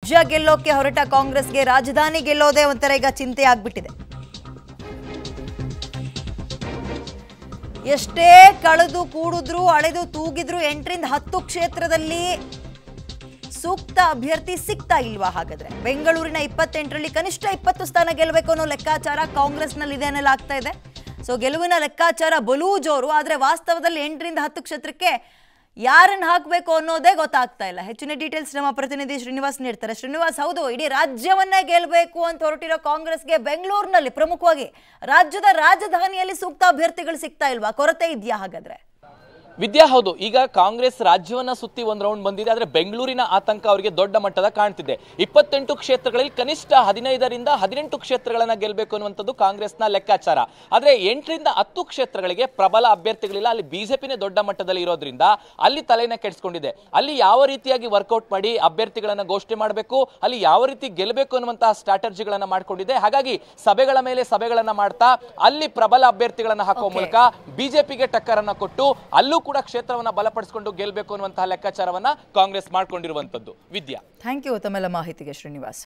ರಾಜ್ಯ ಗೆಲ್ಲೋಕೆ ಹೊರಟ ಕಾಂಗ್ರೆಸ್ಗೆ ರಾಜಧಾನಿ ಗೆಲ್ಲೋದೇ ಒಂಥರ ಈಗ ಚಿಂತೆ ಆಗ್ಬಿಟ್ಟಿದೆ ಎಷ್ಟೇ ಕಳೆದು ಕೂಡಿದ್ರು ಅಳೆದು ತೂಗಿದ್ರು ಎಂಟರಿಂದ ಹತ್ತು ಕ್ಷೇತ್ರದಲ್ಲಿ ಸೂಕ್ತ ಅಭ್ಯರ್ಥಿ ಸಿಗ್ತಾ ಇಲ್ವಾ ಹಾಗಾದ್ರೆ ಬೆಂಗಳೂರಿನ ಇಪ್ಪತ್ತೆಂಟರಲ್ಲಿ ಕನಿಷ್ಠ ಇಪ್ಪತ್ತು ಸ್ಥಾನ ಗೆಲ್ಲಬೇಕು ಅನ್ನೋ ಲೆಕ್ಕಾಚಾರ ಕಾಂಗ್ರೆಸ್ನಲ್ಲಿ ಇದೆ ಅನ್ನೆಲ್ಲ ಆಗ್ತಾ ಇದೆ ಸೊ ಗೆಲುವಿನ ಲೆಕ್ಕಾಚಾರ ಬಲೂ ಜೋರು ಆದರೆ ವಾಸ್ತವದಲ್ಲಿ ಎಂಟರಿಂದ ಹತ್ತು ಕ್ಷೇತ್ರಕ್ಕೆ ಯಾರನ್ನು ಹಾಕಬೇಕು ಅನ್ನೋದೇ ಗೊತ್ತಾಗ್ತಾ ಇಲ್ಲ ಹೆಚ್ಚಿನ ಡೀಟೇಲ್ಸ್ ನಮ್ಮ ಪ್ರತಿನಿಧಿ ಶ್ರೀನಿವಾಸ್ ನೀಡ್ತಾರೆ ಶ್ರೀನಿವಾಸ್ ಹೌದು ಇಡೀ ರಾಜ್ಯವನ್ನೇ ಗೆಲ್ಲಬೇಕು ಅಂತ ಹೊರಟಿರೋ ಕಾಂಗ್ರೆಸ್ಗೆ ಬೆಂಗಳೂರಿನಲ್ಲಿ ಪ್ರಮುಖವಾಗಿ ರಾಜ್ಯದ ರಾಜಧಾನಿಯಲ್ಲಿ ಸೂಕ್ತ ಅಭ್ಯರ್ಥಿಗಳು ಸಿಗ್ತಾ ಇಲ್ವಾ ಕೊರತೆ ಇದೆಯಾ ಹಾಗಾದ್ರೆ ವಿದ್ಯಾ ಹೌದು ಈಗ ಕಾಂಗ್ರೆಸ್ ರಾಜ್ಯವನ್ನ ಸುತ್ತಿ ಒಂದ್ ರೌಂಡ್ ಬಂದಿದೆ ಆದ್ರೆ ಬೆಂಗಳೂರಿನ ಆತಂಕ ಅವರಿಗೆ ದೊಡ್ಡ ಮಟ್ಟದ ಕಾಣ್ತಿದೆ ಇಪ್ಪತ್ತೆಂಟು ಕ್ಷೇತ್ರಗಳಲ್ಲಿ ಕನಿಷ್ಠ ಹದಿನೈದರಿಂದ ಹದಿನೆಂಟು ಕ್ಷೇತ್ರಗಳನ್ನ ಗೆಲ್ಲಬೇಕು ಅನ್ನುವಂಥದ್ದು ಕಾಂಗ್ರೆಸ್ನ ಲೆಕ್ಕಾಚಾರ ಆದ್ರೆ ಎಂಟರಿಂದ ಹತ್ತು ಕ್ಷೇತ್ರಗಳಿಗೆ ಪ್ರಬಲ ಅಭ್ಯರ್ಥಿಗಳಿಲ್ಲ ಅಲ್ಲಿ ಬಿಜೆಪಿನೇ ದೊಡ್ಡ ಮಟ್ಟದಲ್ಲಿ ಇರೋದ್ರಿಂದ ಅಲ್ಲಿ ತಲೆನ ಕೆಡಿಸ್ಕೊಂಡಿದೆ ಅಲ್ಲಿ ಯಾವ ರೀತಿಯಾಗಿ ವರ್ಕೌಟ್ ಮಾಡಿ ಅಭ್ಯರ್ಥಿಗಳನ್ನ ಘೋಷಣೆ ಮಾಡಬೇಕು ಅಲ್ಲಿ ಯಾವ ರೀತಿ ಗೆಲ್ಲಬೇಕು ಅನ್ನುವಂತಹ ಸ್ಟ್ರಾಟಜಿಗಳನ್ನ ಮಾಡ್ಕೊಂಡಿದೆ ಹಾಗಾಗಿ ಸಭೆಗಳ ಮೇಲೆ ಸಭೆಗಳನ್ನ ಮಾಡ್ತಾ ಅಲ್ಲಿ ಪ್ರಬಲ ಅಭ್ಯರ್ಥಿಗಳನ್ನ ಹಾಕುವ ಮೂಲಕ ಬಿಜೆಪಿಗೆ ಟಕ್ಕರನ್ನ ಕೊಟ್ಟು ಅಲ್ಲೂ ಕೂಡ ಕ್ಷೇತ್ರವನ್ನ ಬಲಪಡಿಸಿಕೊಂಡು ಗೆಲ್ಲಬೇಕು ಅನ್ನುವಂತಹ ಲೆಕ್ಕಾಚಾರವನ್ನ ಕಾಂಗ್ರೆಸ್ ಮಾಡ್ಕೊಂಡಿರುವಂತದ್ದು ವಿದ್ಯಾ ಥ್ಯಾಂಕ್ ಯು ತಮ್ಮೆಲ್ಲ ಮಾಹಿತಿಗೆ ಶ್ರೀನಿವಾಸ್